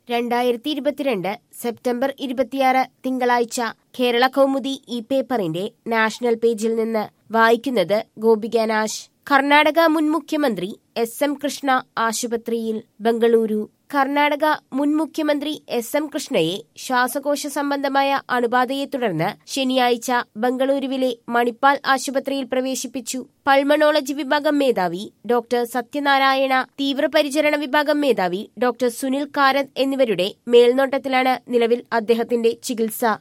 രണ്ടായിരത്തി ഇരുപത്തിരണ്ട് സെപ്റ്റംബർ ഇരുപത്തിയാറ് തിങ്കളാഴ്ച കേരള കൗമുദി ഈ പേപ്പറിന്റെ നാഷണൽ പേജിൽ നിന്ന് വായിക്കുന്നത് ഗോപികാനാശ് കർണാടക മുൻ മുഖ്യമന്ത്രി എസ് എം കൃഷ്ണ ആശുപത്രിയിൽ ബംഗളൂരു കർണാടക മുൻ മുഖ്യമന്ത്രി എസ് എം കൃഷ്ണയെ ശ്വാസകോശ സംബന്ധമായ അണുബാധയെ തുടർന്ന് ശനിയാഴ്ച ബംഗളൂരുവിലെ മണിപ്പാൽ ആശുപത്രിയിൽ പ്രവേശിപ്പിച്ചു പൾമണോളജി വിഭാഗം മേധാവി ഡോക്ടർ സത്യനാരായണ തീവ്രപരിചരണ വിഭാഗം മേധാവി ഡോക്ടർ സുനിൽ കാരത് എന്നിവരുടെ മേൽനോട്ടത്തിലാണ് നിലവിൽ അദ്ദേഹത്തിന്റെ ചികിത്സ